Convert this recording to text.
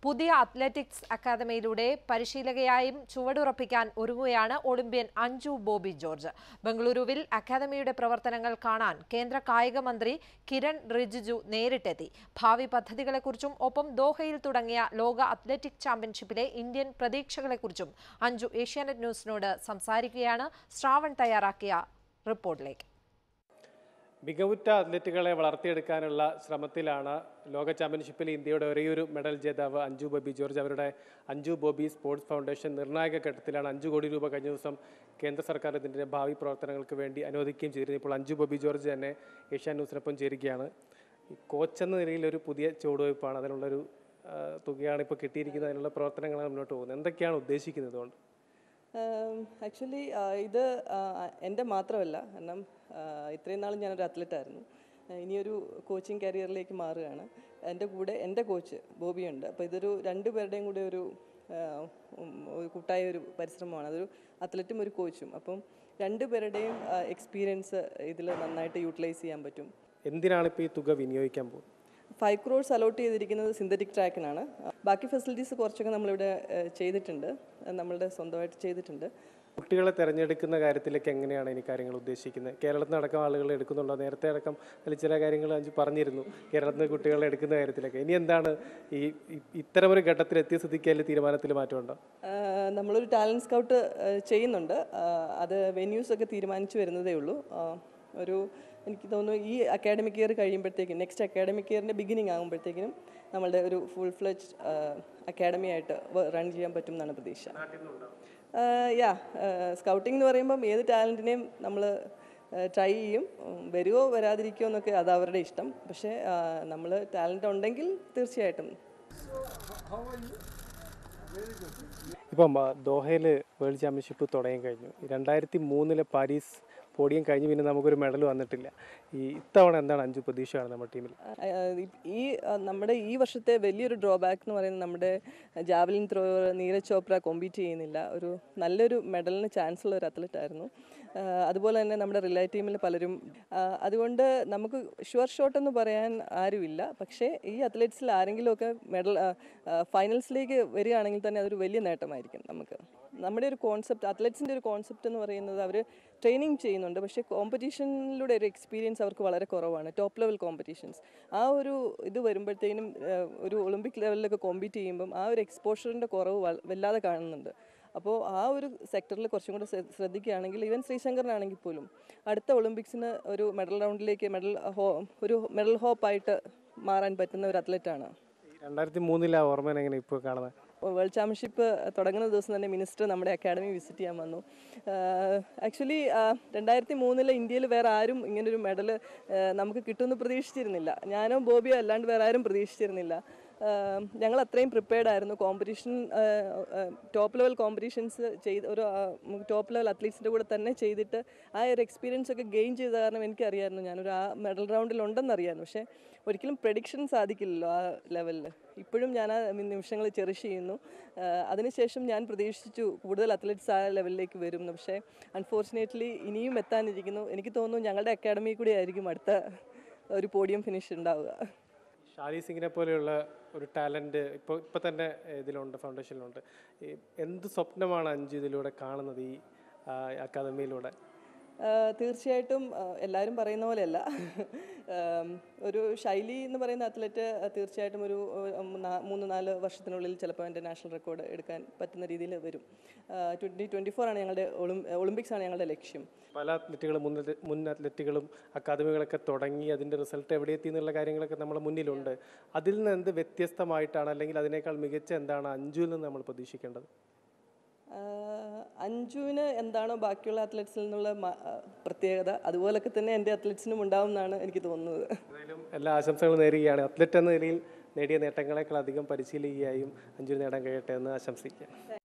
പുതിയ അത്ലറ്റിക്സ് അക്കാദമിയിലൂടെ പരിശീലകയായും ചുവടുറപ്പിക്കാൻ ഒരുങ്ങുകയാണ് Olympian Anju Bobby George ബംഗളൂരുവിൽ അക്കാദമിയുടെ പ്രവർത്തനങ്ങൾ കാണാൻ കേന്ദ്ര കായിക മന്ത്രി കിരൺ റിജിജു നേരിട്ടെത്തി ഭാവി പദ്ധതികളെക്കുറിച്ചും ഒപ്പം ദോഹയിൽ തുടങ്ങിയ ലോക അത്ലറ്റിക് ചാമ്പ്യൻഷിപ്പിലെ ഇന്ത്യൻ പ്രതീക്ഷകളെക്കുറിച്ചും അഞ്ജു ഏഷ്യാനെറ്റ് ന്യൂസിനോട് സംസാരിക്കുകയാണ് ശ്രാവൺ തയ്യാറാക്കിയ റിപ്പോർട്ടിലേക്ക് മികവുറ്റ അത്ലറ്റുകളെ വളർത്തിയെടുക്കാനുള്ള ശ്രമത്തിലാണ് ലോക ചാമ്പ്യൻഷിപ്പിൽ ഇന്ത്യയുടെ ഒരേയൊരു മെഡൽ ജേതാവ് അഞ്ജു ബോബി ജോർജ് അവരുടെ അഞ്ജു ബോബി സ്പോർട്സ് ഫൗണ്ടേഷൻ നിർണായക ഘട്ടത്തിലാണ് അഞ്ചു കോടി രൂപ കഴിഞ്ഞ ദിവസം കേന്ദ്ര സർക്കാർ ഇതിൻ്റെ ഭാവി പ്രവർത്തനങ്ങൾക്ക് വേണ്ടി അനുവദിക്കുകയും ചെയ്തിരുന്നു ഇപ്പോൾ അഞ്ജു ബോബി ജോർജ് തന്നെ ഏഷ്യാൻ ന്യൂസിനൊപ്പം ചേരുകയാണ് ഈ കോച്ച് എന്ന നിലയിൽ ഒരു പുതിയ ചുവടുവയ്പ്പാണ് അതിനുള്ളൊരു ആ, തുകയാണ് ഇപ്പോൾ കിട്ടിയിരിക്കുന്നത് അതിനുള്ള പ്രവർത്തനങ്ങളാണ് മുന്നോട്ട് പോകുന്നത് എന്തൊക്കെയാണ് ഉദ്ദേശിക്കുന്നത് കൊണ്ട് ആക്ച്വലി ഇത് ആ, എൻ്റെ മാത്രമല്ല കാരണം ആ, ഇത്രയും നാളും ഞാനൊരു അത്ലറ്റായിരുന്നു ഇനിയൊരു കോച്ചിങ് കരിയറിലേക്ക് മാറുകയാണ് എൻ്റെ കൂടെ എൻ്റെ കോച്ച് ബോബിയുണ്ട് അപ്പോൾ ഇതൊരു രണ്ട് പേരുടെയും കൂടെ ഒരു ആ, ഉം, ഒരു കൂട്ടായ ഒരു പരിശ്രമമാണ് അതൊരു അത്ലറ്റും ഒരു കോച്ചും അപ്പം രണ്ട് പേരുടെയും എക്സ്പീരിയൻസ് ഇതിൽ നന്നായിട്ട് യൂട്ടിലൈസ് ചെയ്യാൻ പറ്റും എന്തിനാണ് ഇപ്പോൾ ഈ തുക വിനിയോഗിക്കാൻ പോകുന്നത് ഫൈവ് ക്രോഡ്സ് അലോട്ട് ചെയ്തിരിക്കുന്നത് സിന്തറ്റിക് ട്രാക്കിനാണ് ബാക്കി ഫെസിലിറ്റീസ് കുറച്ചൊക്കെ നമ്മളിവിടെ ആ, ചെയ്തിട്ടുണ്ട് ആ, നമ്മളുടെ സ്വന്തമായിട്ട് ചെയ്തിട്ടുണ്ട് കുട്ടികളെ തിരഞ്ഞെടുക്കുന്ന കാര്യത്തിലേക്ക് എങ്ങനെയാണ് ഇനി കാര്യങ്ങൾ ഉദ്ദേശിക്കുന്നത് കേരളത്തിൽ നടക്കം ആളുകൾ എടുക്കുന്നുണ്ടോ നേരത്തെ അടക്കം അതിൽ ചില കാര്യങ്ങൾ അഞ്ച് പറഞ്ഞിരുന്നു കേരളത്തിൽ നിന്ന് കുട്ടികളെ എടുക്കുന്ന കാര്യത്തിലൊക്കെ ഇനി എന്താണ് ഈ ഈ- ഇത്തരമൊരു ഘട്ടത്തിൽ എത്തിയ സ്ഥിതിക്ക് അതിൽ തീരുമാനത്തിൽ മാറ്റമുണ്ടോ ആ, നമ്മളൊരു ടാലൻറ്റ് സ്കൗട്ട് ആ, ചെയ്യുന്നുണ്ട് ആ, അത് വെന്യൂസ് ഒക്കെ തീരുമാനിച്ചു വരുന്നതേ ഉള്ളൂ ആ, ഒരു എനിക്ക് തോന്നുന്നു ഈ അക്കാഡമിക് ഇയർ കഴിയുമ്പോഴത്തേക്കും നെക്സ്റ്റ് അക്കാഡമിക് ഇയറിൻ്റെ ബിഗിനിങ് ആകുമ്പോഴത്തേക്കിനും നമ്മളുടെ ഒരു ഫുൾ ഫ്ലെജ് അക്കാഡമി ആയിട്ട് റൺ ചെയ്യാൻ പറ്റും എന്നാണ് പ്രതീക്ഷ യാ സ്കൗട്ടിംഗ് എന്ന് പറയുമ്പം ഏത് ടാലൻറ്റിനെയും നമ്മൾ ട്രൈ ചെയ്യും ഉം, വരുമോ വരാതിരിക്കുമോ എന്നൊക്കെ അത് അവരുടെ ഇഷ്ടം പക്ഷേ നമ്മൾ ടാലൻ്റ് ഉണ്ടെങ്കിൽ തീർച്ചയായിട്ടും ഇപ്പം ആ, ദോഹയിൽ വേൾഡ് ചാമ്പ്യൻഷിപ്പ് തുടങ്ങി കഴിഞ്ഞു രണ്ടായിരത്തി മൂന്നിലെ പാരീസ് പോഡിയം കഴിഞ്ഞ് പിന്നെ നമുക്കൊരു മെഡൽ വന്നിട്ടില്ല ഈ ഇത്തവണ എന്താണ് അഞ്ചു പ്രതീക്ഷയാണ് നമ്മുടെ ടീമിൽ ആഹ് ഈ ആഹ് നമ്മുടെ ഈ വർഷത്തെ വലിയൊരു ഡ്രോബാക്ക് എന്ന് പറയുന്നത് നമ്മുടെ javelin thrower Neeraj Chopra compete ചെയ്യുന്നില്ല ഒരു നല്ലൊരു മെഡലിന് ചാൻസ് ഉള്ള ഒരു അത്ലറ്റ് ആയിരുന്നു ആഹ് അതുപോലെ തന്നെ നമ്മുടെ റിലേ ടീമിൽ പലരും ആഹ് അതുകൊണ്ട് നമുക്ക് ഷുവർ ഷോട്ട് എന്ന് പറയാൻ ആരുമില്ല പക്ഷേ ഈ അത്ലറ്റ്സിൽ ആരെങ്കിലുമൊക്കെ മെഡൽ ഫൈനൽസിലേക്ക് വരികയാണെങ്കിൽ തന്നെ അതൊരു വലിയ നേട്ടമായിരിക്കും നമുക്ക് നമ്മുടെ ഒരു കോൺസെപ്റ്റ് അത്ലറ്റ്സിൻ്റെ ഒരു കോൺസെപ്റ്റ് എന്ന് പറയുന്നത് അവർ ട്രെയിനിങ് ചെയ്യുന്നുണ്ട് പക്ഷേ കോമ്പറ്റീഷനിലൂടെ ഒരു എക്സ്പീരിയൻസ് അവർക്ക് വളരെ കുറവാണ് ടോപ്പ് ലെവൽ കോമ്പറ്റീഷൻസ് ആ ഒരു ഇത് വരുമ്പോഴത്തേനും ഏഹ്, ഒരു ഒളിമ്പിക് ലെവലിലൊക്കെ കോമ്പീറ്റ് ചെയ്യുമ്പം ആ ഒരു എക്സ്പോഷറിൻ്റെ കുറവ് വൽ- വല്ലാതെ കാണുന്നുണ്ട് അപ്പോൾ ആ ഒരു സെക്ടറിൽ കുറച്ചും കൂടെ ശ്ര- ശ്രദ്ധിക്കുകയാണെങ്കിൽ ഈവൻ ശ്രീശങ്കറിനാണെങ്കിൽ പോലും അടുത്ത ഒളിമ്പിക്സിന് ഒരു മെഡൽ റൗണ്ടിലേക്ക് മെഡൽ ഹോ ഒരു മെഡൽ ഹോപ്പായിട്ട് മാറാൻ പറ്റുന്ന ഒരു അത്ലറ്റാണ് രണ്ടായിരത്തി മൂന്നിലെ ഓർമ്മ എങ്ങനെ ഇപ്പോൾ കാണുന്നത് വേൾഡ് ചാമ്പ്യൻഷിപ്പ് തുടങ്ങുന്ന ദിവസം തന്നെ മിനിസ്റ്റർ നമ്മുടെ അക്കാഡമി വിസിറ്റ് ചെയ്യാൻ വന്നു ആക്ച്വലി രണ്ടായിരത്തി മൂന്നിലെ ഇന്ത്യയിൽ വേറെ ആരും ഇങ്ങനൊരു മെഡൽ നമുക്ക് കിട്ടുമെന്ന് പ്രതീക്ഷിച്ചിരുന്നില്ല ഞാനോ ബോബിയോ അല്ലാണ്ട് വേറെ ആരും പ്രതീക്ഷിച്ചിരുന്നില്ല ആഹ് ഞങ്ങൾ അത്രയും പ്രിപ്പയർഡ് ആയിരുന്നു കോമ്പറ്റീഷൻ ടോപ്പ് ലെവൽ കോമ്പറ്റീഷൻസ് ചെയ്ത് ഒരു ടോപ്പ് ലെവൽ അത്ലീറ്റ്സിൻ്റെ കൂടെ തന്നെ ചെയ്തിട്ട് ആ ഒരു എക്സ്പീരിയൻസ് ഒക്കെ ഗെയിൻ ചെയ്ത കാരണം എനിക്കറിയായിരുന്നു ഞാനൊരു ആ മെഡൽ റൗണ്ടിൽ ഉണ്ടെന്നറിയായിരുന്നു പക്ഷേ ഒരിക്കലും പ്രഡിക്ഷൻ സാധിക്കില്ലല്ലോ ആ ലെവലിൽ ഇപ്പോഴും ഞാൻ ആ നിമിഷങ്ങൾ ചെറിഷ് ചെയ്യുന്നു ആഹ് അതിനുശേഷം ഞാൻ പ്രതീക്ഷിച്ചു കൂടുതൽ അത്ലറ്റ്സ് ആ ലെവലിലേക്ക് വരും എന്ന് പക്ഷേ അൺഫോർച്ചുനേറ്റ്ലി ഇനിയും എത്താനിരിക്കുന്നു എനിക്ക് തോന്നുന്നു ഞങ്ങളുടെ അക്കാഡമി കൂടി ആയിരിക്കും അടുത്ത ഒരു പോഡിയം ഫിനിഷ് ഉണ്ടാവുക ഷാലി സിംഗിനെ പോലെയുള്ള ഒരു ടാലൻറ്റ് ഇപ്പോൾ ഇപ്പോൾ തന്നെ ഇതിലുണ്ട് ഫൗണ്ടേഷനിലുണ്ട് ഈ എന്ത് സ്വപ്നമാണ് അഞ്ചു ഇതിലൂടെ കാണുന്നത് ഈ ആ, അക്കാദമിയിലൂടെ ആഹ് തീർച്ചയായിട്ടും ആഹ് എല്ലാവരും പറയുന്ന പോലെയല്ല ആം, ഒരു ശൈലി എന്ന് പറയുന്ന അത്ലറ്റ് തീർച്ചയായിട്ടും ഒരു ഉം, നാ- മൂന്ന് നാല് വർഷത്തിനുള്ളിൽ ചിലപ്പോൾ എൻ്റെ നാഷണൽ റെക്കോർഡ് എടുക്കാൻ പറ്റുന്ന രീതിയിൽ വരും ട്വൻറ്റി ട്വൻറ്റി ഫോർ ആണ് ഞങ്ങളുടെ ഒളിം ഒളിമ്പിക്സ് ആണ് ഞങ്ങളുടെ ലക്ഷ്യം പല അത്ലറ്റുകളും മുൻ അത്ല- മുൻ അത്ലറ്റുകളും അക്കാദമികളൊക്കെ തുടങ്ങി അതിൻ്റെ റിസൾട്ട് എവിടെ എത്തി എന്നുള്ള കാര്യങ്ങളൊക്കെ നമ്മുടെ മുന്നിലുണ്ട് അതിൽ നിന്ന് എന്ത് വ്യത്യസ്തമായിട്ടാണ് അല്ലെങ്കിൽ അതിനേക്കാൾ മികച്ച എന്താണ് അഞ്ചുവിൽ നിന്ന് നമ്മൾ പ്രതീക്ഷിക്കേണ്ടത് ആഹ് അഞ്ജുവിന് എന്താണോ ബാക്കിയുള്ള അത്ലറ്റ്സിൽ നിന്നുള്ള മ- ആഹ് പ്രത്യേകത അതുപോലൊക്കെ തന്നെ എൻ്റെ അത്ലറ്റ്സിനും ഉണ്ടാവും എന്നാണ് എനിക്ക് തോന്നുന്നത് എന്തായാലും എല്ലാ ആശംസകളും നേരുകയാണ് അത്ലറ്റ് എന്ന നിലയിൽ നേടിയ നേട്ടങ്ങളെക്കാൾ അധികം പരിശീലിക്കുകയും അഞ്ചു നേടാൻ കഴിയട്ടെ എന്ന് ആശംസിക്കുക